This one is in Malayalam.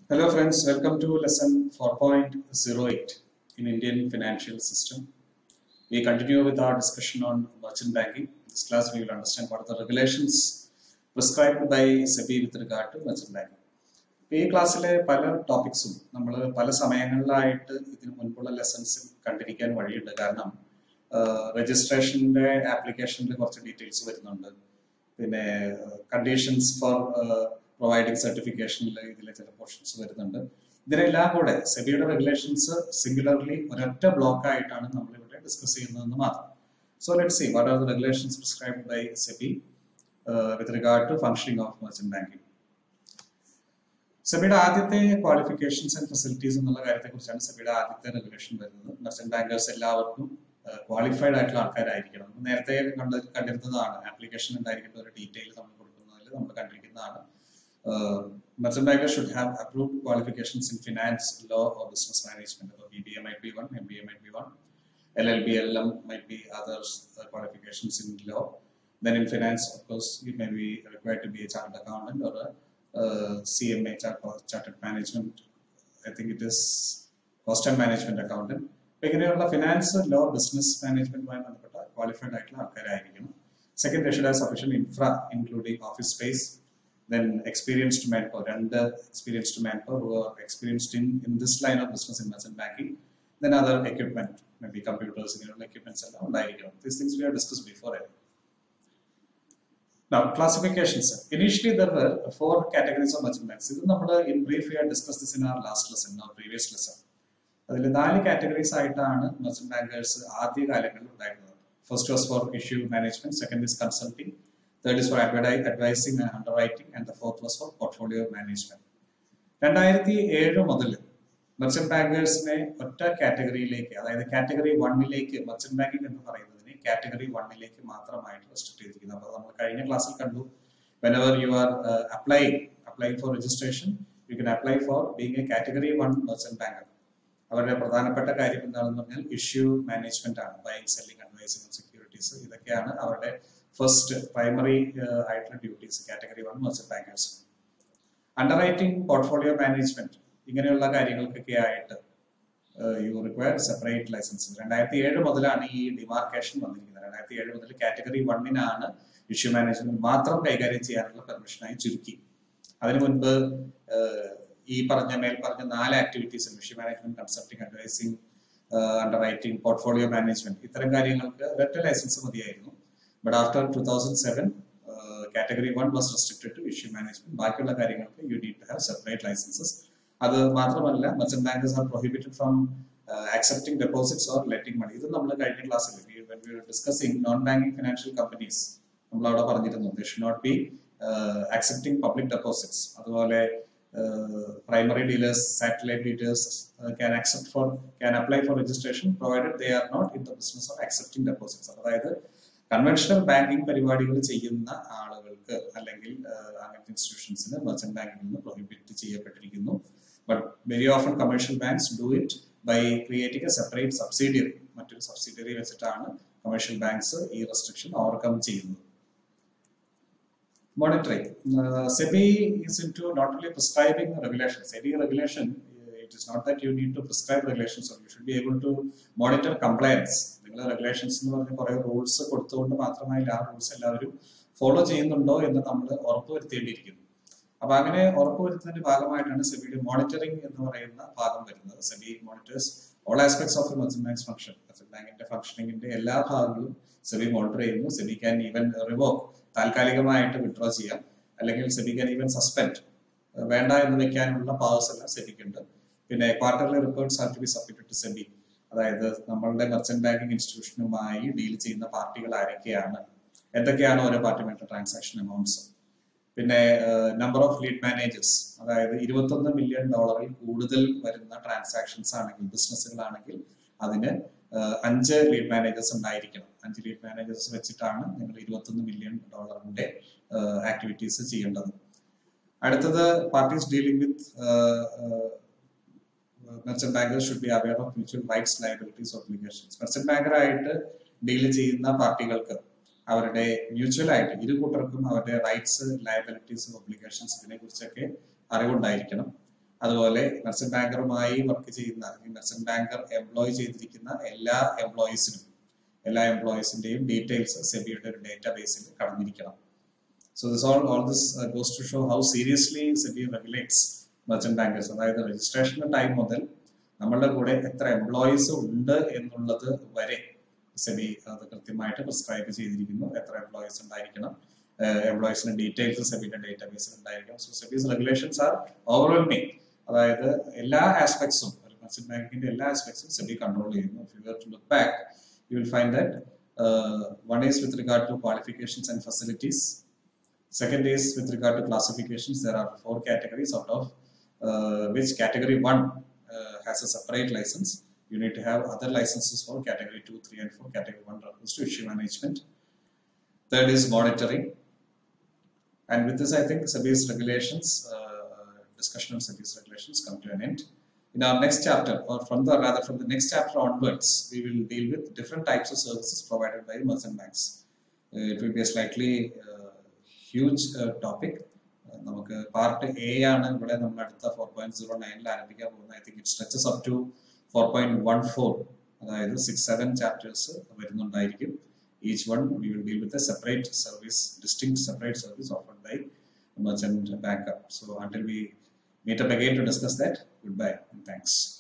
Hello friends, welcome to lesson 4.08 in Indian financial system. We continue with our discussion on merchant banking. This class we will understand what are the regulations prescribed by SEBI with regard to merchant banking. ഈ ക്ലാസ്സിലെ പല ടോപ്പിക്സും നമ്മൾ പല സമയങ്ങളിലായിട്ട് ഇതിനു മുൻപുള്ള ലെസൺസിൽ കണ്ടിരിക്കാൻ വഴിയുണ്ട് കാരണം രജിസ്ട്രേഷൻ്റെ ആപ്ലിക്കേഷനിൽ കുറച്ച് ഡീറ്റെയിൽസ് വരുന്നുണ്ട് പിന്നെ കണ്ടീഷൻസ് ഫോർ പ്രൊവൈഡിങ് സർട്ടിഫിക്കേഷനിൽ ഇതിലെ ചില പോർഷൻസ് വരുന്നുണ്ട് ഇതിനെല്ലാം കൂടെ സെബിയുടെ റെഗുലേഷൻസ് സിംഗുലർലി ഒരൊറ്റ ബ്ലോക്ക് ആയിട്ടാണ് നമ്മൾ ഇവിടെ ഡിസ്കസ് ചെയ്യുന്നതെന്ന് മാത്രം so let see what are the regulations prescribed by SEBI with regard to functioning of merchant banking സെബിയുടെ ആദ്യത്തെ ക്വാളിഫിക്കേഷൻസ് ആൻഡ് ഫെസിലിറ്റീസ് എന്നുള്ള കാര്യത്തെക്കുറിച്ചാണ് സെബിയുടെ ആദ്യത്തെ റെഗുലേഷൻ വരുന്നത് മെർച്ചന്റ് ബാങ്കേഴ്സ് എല്ലാവർക്കും ക്വാളിഫൈഡ് ആയിട്ടുള്ള ആൾക്കാരായിരിക്കണം നേരത്തെ കണ്ട് കണ്ടിരുന്നതാണ് ആപ്ലിക്കേഷൻ ഉണ്ടായിരിക്കുന്ന ഒരു ഡീറ്റെയിൽ നമ്മൾ കൊടുക്കുന്നതിൽ നമ്മൾ കണ്ടിരിക്കുന്നതാണ് merchant bankers should have approved qualifications in finance, law, or business management. So BBA might be one, MBA might be one, LLB, LLM might be others uh, qualifications in law. Then in finance, of course, you may be required to be a chartered accountant or a uh, CMA, chart- chartered management. I think it is cost and management accountant. അപ്പൊ ഇങ്ങനെയുള്ള ഫിനാൻസ് ലോ ബിസിനസ് മാനേജ്മെന്റുമായി ബന്ധപ്പെട്ട ക്വാളിഫൈഡ് ആയിട്ടുള്ള ആൾക്കാരായിരിക്കണം second they should have sufficient infra including office space then experienced manpower and uh, experienced manpower who are experienced in, in this line of business in merchant banking then other equipment maybe computers ഇങ്ങനെയുള്ള equipments എല്ലാം ഉണ്ടായിരിക്കണം these things we have discussed before I now classifications initially there were four categories of merchant banks ഇത് നമ്മൾ in brief we had discussed this in our last lesson our previous lesson അതിൽ നാല് കാറ്റഗറീസ് ആയിട്ടാണ് മെർച്ചന്റ് ബാങ്കേഴ്സ് ആദ്യ കാലങ്ങളിൽ ഉണ്ടായിരുന്നത് first was for issue management second is consulting third is for advising and underwriting and the fourth was for portfolio management രണ്ടായിരത്തി ഏഴ് മുതൽ മെർച്ചന്റ് ബാങ്കേഴ്സിനെ ഒറ്റ കാറ്റഗറിയിലേക്ക് അതായത് കാറ്റഗറി വണ്ണിലേക്ക് മെർച്ചന്റ് ബാങ്കിങ് എന്ന് പറയുന്നതിനെ കാറ്റഗറി വണ്ണിലേക്ക് മാത്രമായിട്ട് റെസ്ട്രിക്ട് ചെയ്തിരിക്കുന്നത് അപ്പോൾ നമ്മൾ കഴിഞ്ഞ ക്ലാസ്സിൽ കണ്ടു whenever you are apply apply for registration you can apply for being a category one merchant banker അവരുടെ പ്രധാനപ്പെട്ട കാര്യം എന്താണെന്ന് പറഞ്ഞാൽ ഇഷ്യൂ മാനേജ്മെന്റ് ആണ് ബൈങ് സെല്ലിംഗ് അഡ്വൈസിംഗ് സെക്യൂരിറ്റീസ് ഇതൊക്കെയാണ് അവരുടെ ഫസ്റ്റ് പ്രൈമറി ആയിട്ടുള്ള duties category one merchant bankers underwriting portfolio management ഇങ്ങനെയുള്ള കാര്യങ്ങൾക്കൊക്കെ ആയിട്ട് യു റിക്വയർ സെപ്പറേറ്റ് ലൈസൻസ് രണ്ടായിരത്തി ഏഴ് മുതലാണ് ഈ ഡിമാർക്കേഷൻ വന്നിരിക്കുന്നത് രണ്ടായിരത്തി ഏഴ് മുതൽ കാറ്റഗറി വണ്ണിനാണ് ഇഷ്യൂ മാനേജ്മെന്റ് മാത്രം കൈകാര്യം ചെയ്യാനുള്ള പെർമിഷനായി ചുരുക്കി അതിനു മുൻപ് ഈ പറഞ്ഞ മേൽ പറഞ്ഞ നാല് activities issue management consulting advising underwriting portfolio management ഇത്തരം കാര്യങ്ങൾക്ക് ഒരൊറ്റ ലൈസൻസ് മതിയായിരുന്നു but after two thousand seven category one was restricted to issue management ബാക്കിയുള്ള കാര്യങ്ങൾക്ക് you need to have separate licences അത് മാത്രമല്ല merchant bankers are prohibited from accepting deposits or letting money ഇത് നമ്മൾ കഴിഞ്ഞ ക്ലാസ്സിൽ discussing non banking financial companies നമ്മൾ അവിടെ പറഞ്ഞിരുന്നു they should not be accepting public deposits അതുപോലെ primary dealers, satellite dealers uh, can accept for can apply for registration provided they are not in the business of accepting deposits. അതായത് കൺവെൻഷണൽ ബാങ്കിങ് പരിപാടികൾ ചെയ്യുന്ന ആളുകൾക്ക് അല്ലെങ്കിൽ അങ്ങനത്തെ ഇൻസ്റ്റിറ്റ്യൂഷൻസിന് മെർച്ചന്റ് ബാങ്കിൽ നിന്ന് പ്രൊഹിബിറ്റ് ചെയ്യപ്പെട്ടിരിക്കുന്നു but very often commercial banks do it by creating a separate subsidiary മറ്റൊരു സബ്സിഡിയറി വെച്ചിട്ടാണ് കമേഴ്ഷ്യൽ ബാങ്ക്സ് ഈ റെസ്ട്രിക്ഷൻ ഓവർകം ചെയ്യുന്നത് monitoring. Uh, SEBI is into not only prescribing regulations. Any regulation, it is not that you need to prescribe regulations, or you should be able to monitor compliance. നിങ്ങൾ റെഗുലേഷൻസ് എന്ന് പറഞ്ഞ കുറെ റൂൾസ് കൊടുത്തുകൊണ്ട് മാത്രമായില്ല ആ റൂൾസ് എല്ലാവരും ഫോളോ ചെയ്യുന്നുണ്ടോ എന്ന് നമ്മൾ ഉറപ്പുവരുത്തേണ്ടിയിരിക്കുന്നു അപ്പൊ അങ്ങനെ ഉറപ്പുവരുത്തുന്നതിന്റെ ഭാഗമായിട്ടാണ് സെബിയുടെ മോണിറ്ററിംഗ് എന്ന് പറയുന്ന ഭാഗം വരുന്നത് SEBI monitors all aspects of merchant banks function merchant ബാങ്കിന്റെ ഫംഗ്ഷനിങ്ങിന്റെ എല്ലാ ഭാഗങ്ങളും സെബി മോണിറ്റർ ചെയ്യുന്നു സെബി ക്യാൻ ഈവൻ റിവോക്ക് താൽക്കാലികമായിട്ട് വിഡ്രോ ചെയ്യാം അല്ലെങ്കിൽ സെബി ക്യാൻ ഈവൻ സസ്പെൻഡ് വേണ്ട എന്ന് വെക്കാനുള്ള പവേഴ്സ് എല്ലാം സെബിക്കുണ്ട് പിന്നെ quarterly reports are to be submitted to SEBI അതായത് നമ്മളുടെ മെർച്ചന്റ് ബാങ്കിങ് ഇൻസ്റ്റിറ്റ്യൂഷനുമായി ഡീൽ ചെയ്യുന്ന പാർട്ടികൾ ആരൊക്കെയാണ് എന്തൊക്കെയാണ് ഓരോ പാർട്ടിമെന്റൽ ട്രാൻസാക്ഷൻ എമൗണ്ട്സ് പിന്നെ നമ്പർ ഓഫ് ലീഡ് മാനേജേഴ്സ് അതായത് ഇരുപത്തൊന്ന് മില്യൺ ഡോളറിൽ കൂടുതൽ വരുന്ന ട്രാൻസാക്ഷൻസ് ആണെങ്കിൽ ബിസിനസ്സുകളാണെങ്കിൽ അതിന് അഞ്ച് ലീഡ് മാനേജേഴ്സ് ഉണ്ടായിരിക്കണം അഞ്ച് ലീഡ് മാനേജേഴ്സ് വെച്ചിട്ടാണ് നിങ്ങൾ ഇരുപത്തൊന്ന് മില്യൺ ഡോളറിന്റെ ആക്ടിവിറ്റീസ് ചെയ്യേണ്ടത് അടുത്തത് parties dealing with merchant bankers should be aware of mutual rights liabilities obligations merchant ബാങ്കറായിട്ട് ഡീൽ ചെയ്യുന്ന പാർട്ടികൾക്ക് അവരുടെ മ്യൂച്വൽ ആയിട്ട് ഇരു കൂട്ടർക്കും അവരുടെ റൈറ്റ്സ് ലയബിലിറ്റീസ് ഒബ്ലിഗേഷൻസ് ഇതിനെ കുറിച്ചൊക്കെ അറിവുണ്ടായിരിക്കണം അതുപോലെ മെർച്ചന്റ് ബാങ്കറുമായി വർക്ക് ചെയ്യുന്ന അല്ലെങ്കിൽ മെർച്ചന്റ് ബാങ്കർ എംപ്ലോയ് ചെയ്തിരിക്കുന്ന എല്ലാ എംപ്ലോയീസിനും എല്ലാ എംപ്ലോയീസിന്റെയും ഡീറ്റെയിൽസ് സെബിയുടെ ഒരു ഡേറ്റാ ബേസിൽ കടന്നിരിക്കണം so this all all this goes to show how seriously SEBI regulates merchant bankers അതായത് രജിസ്ട്രേഷൻ ടൈം മുതൽ നമ്മളുടെ കൂടെ എത്ര എംപ്ലോയീസ് ഉണ്ട് എന്നുള്ളത് വരെ സെബി അത് കൃത്യമായിട്ട് പ്രിസ്ക്രൈബ് ചെയ്തിരിക്കുന്നു എത്ര എംപ്ലോയീസ് ഉണ്ടായിരിക്കണം എംപ്ലോയീസിന്റെ ഡീറ്റെയിൽസ് സെബിയുടെ ഡേറ്റാബേസിൽ ഉണ്ടായിരിക്കണം so SEBI's regulations are overwhelming അതായത് എല്ലാ ആസ്പെക്ട്സും ഒരു മെർച്ചന്റ് ബാങ്കിന്റെ എല്ലാ ആസ്പെക്ട്സും സെബി കൺട്രോൾ ചെയ്യുന്നു if you to look back you will find that one is with regard to qualifications and facilities Second is with regard to classifications, there are four categories out of uh, which category one uh, has a separate license. You need to have other licenses for category two, three, and four. Category one refers to issue management. Third is monitoring. And with this, I think SEBI's regulations, uh, discussion on SEBI's regulations come to an end. In our next chapter, or from the rather from the next chapter onwards, we will deal with different types of services provided by merchant banks. Uh, it will be a slightly uh, huge topic നമുക്ക് പാർട്ട് എ ആണ് ഇവിടെ നമ്മൾ അടുത്ത ഫോർ പോയിന്റ് സീറോ നയനിൽ ആരംഭിക്കാൻ പോകുന്നത് I think it stretches up to four point one four അതായത് സിക്സ് സെവൻ ചാപ്റ്റേഴ്സ് വരുന്നുണ്ടായിരിക്കും each one we will deal with a separate service distinct separate service offered by merchant banker. So until we meet up again to discuss that, goodbye and thanks.